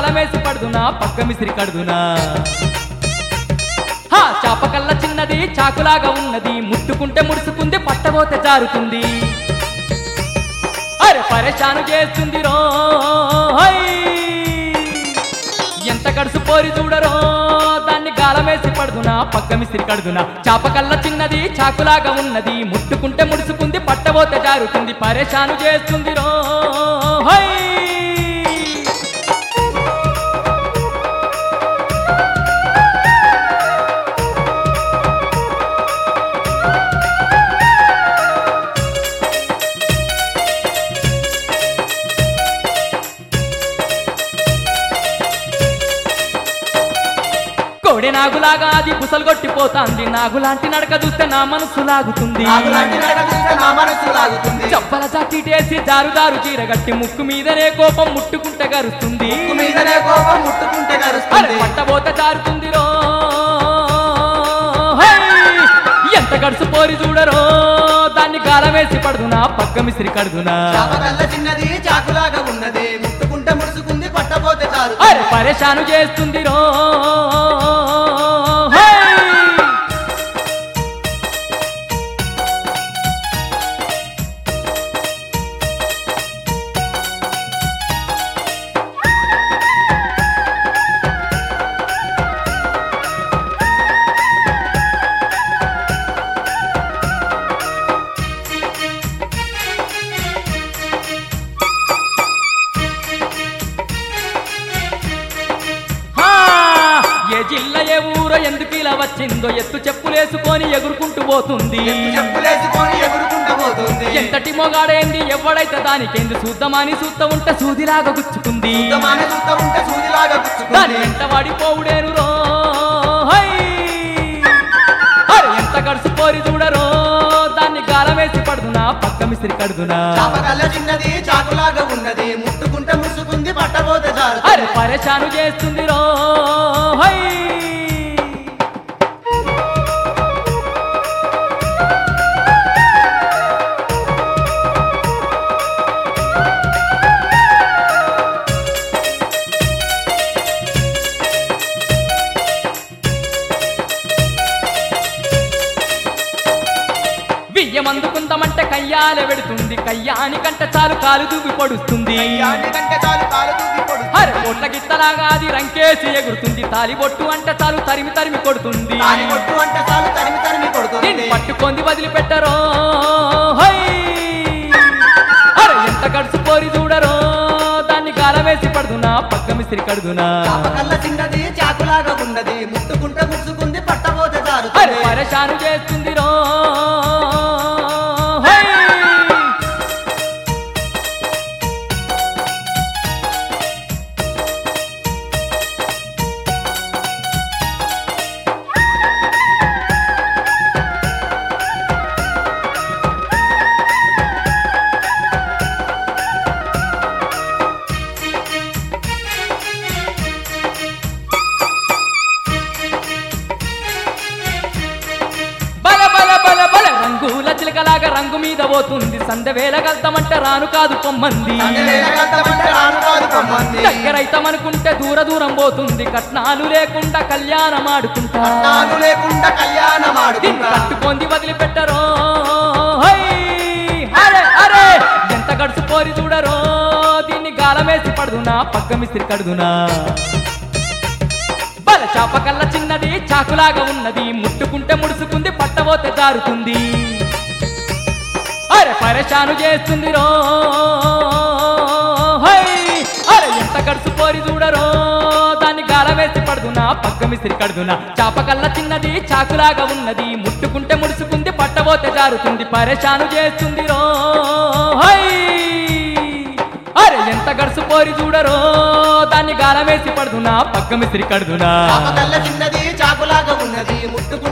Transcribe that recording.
గాలమేసి పడుదునా పక్క మిసిరి కడుదునా హా చాపకల్ల చిన్నది చాకులాగా ఉన్నది ముట్టుకుంటే ముడుసుకుంది పట్టబోతే జారుతుంది అరే పరేషాను చేస్తుంది రో హై! ఎంత గడుసు పోరి చూడరో దాన్ని గాలమేసి పడుదునా పక్క మిసిరి కడుదునా చాపకల్ల చిన్నది చాకులాగా ఉన్నది ముట్టుకుంటే ముడుసుకుంది పట్టబోతే జారుతుంది పరేషాను చేస్తుంది రో హై! కోడి నాగులాగా అది బుసలు కొట్టిపోతాంది నాగులాంటి నడక చూస్తే నా మనసు లాగుతుంది నాగులాంటి నడక చూస్తే నా మనసు లాగుతుంది చప్పల చాటిటేసి జారు జారు చీరగట్టి ముక్కు మీదనే కోపం ముట్టుకుంటే గరుస్తుంది ముక్కు మీదనే కోపం ముట్టుకుంటే అరే నరుస్తుంది పట్టబోత జారుతుంది రో హై! ఎంత గడుసు పోరి చూడరో దాన్ని గాలమేసి పడుదునా పక్క మిసిరి కడుదునా చాపకల్ల చిన్నది చాకులాగా ఉన్నది ముట్టుకుంటే ముడుచుకుంది పట్టపోతే చాలు అరే పరేషాను చేస్తుంది రో హై! హా! ఏ జిల్లా ఏ ఊరో ఎందుకు ఇలా వచ్చిందో ఎత్తు చెప్పులేసుకొని ఎగురుకుంటూ పోతుంది చెప్పులేసుకొని ఎగురుకుంటూ పోతుంది ఎంతటి మొగాడేంది ఎవడైతే దానికేంది చూద్దామని చూస్తా ఉంటే సూదిలాగా గుచ్చుకుంది ఉత్తమాన చూస్తా ఉంటే సూదిలాగా దాని గుచ్చుకుంది వెంట వాడిపోవుడేను రో హై! అరే ఎంత గడుసు పోరి చూడరో దాన్ని గాలమేసి పడుదునా పక్క మిసిరి కడుదునా చాపకల్ల చిన్నది చాకులాగా ఉన్నది ముట్టుకుంటే ముడుచుకుంది పట్టపోతే చాలు అరే పరేషాను చేస్తుంది రో హై! వియ్యమందుకుందామంటే కయ్యాలే పెడుతుంది కయ్యాని కంటే చాలు కాలు దూవి పొడుస్తుంది అయ్యాని కంటే చాలు కాలు తూగి పొడుస్తుంది. అరే పొట్ల గిత్తలాగా అది రంకేసి ఎగురుతుంది తాలిబొట్టు అంటే చాలు తరిమి తరిమి కొడుతుంది తాలి కొట్టు అంటే చాలు తరిమి తరిమి కొడుతుంది నిన్ను పట్టుకొని వదిలిపెట్టరో హై! అరే ఎంత గడుసు పోరి చూడరో దాన్ని గాలమేసి పడుదునా పక్క మిసిరి కడుదునా చాపకల్ల చిన్నది చాకులాగా ఉన్నది ముట్టుకుంటే ముడుచుకుంది పట్టపోతే చాలు అరే పరేషాను చేస్తుంది రో హై! బల బల బల బల రంగుల చిలకలాగా రంగు మీద పోతుంది సందె వేల గల్తమంటే రాను కాదు పొమ్మంది సందేహగతమంటే రాను కాదు పొమ్మంది. దగ్గరైతమనుకుంటే దూర దూరం పోతుంది కట్నాలు లేకుండా కళ్యాణం ఆడుకుంటా నాను లేకుండా కళ్యాణం దీన్ని ఆడుకుంటా కట్టుకొని వదిలిపెట్టరో హై! అరే అరే ఎంత గడుసు పోరి చూడరో దీన్ని గాలమేసి పడుదునా పక్క మిసిరి కడుదునా బల చాపకల్ల చిన్నది చాకులాగా ఉన్నది ముట్టుకుంటే ముడుసుకుంది పట్టబోతే జారుతుంది అరే పరేషాను చేస్తుంది రో హై! అరే ఎంత గడుసు పోరి చూడరో దాన్ని గాలమేసి పడుదునా పక్క మిసిరి కడుదునా చాపకల్ల చిన్నది చాకులాగా ఉన్నది ముట్టుకుంటే ముడుసుకుంది పట్టబోతే జారుతుంది పరేషాను చేస్తుంది రో హై! అరే ఎంత గడుసు పోరి చూడరో దాన్ని గాలమేసి పడుదునా పక్క మిసిరి కడుదునా చాపకల్ల చిన్నది చాకులాగా ఉన్నది ముట్టుకుంటే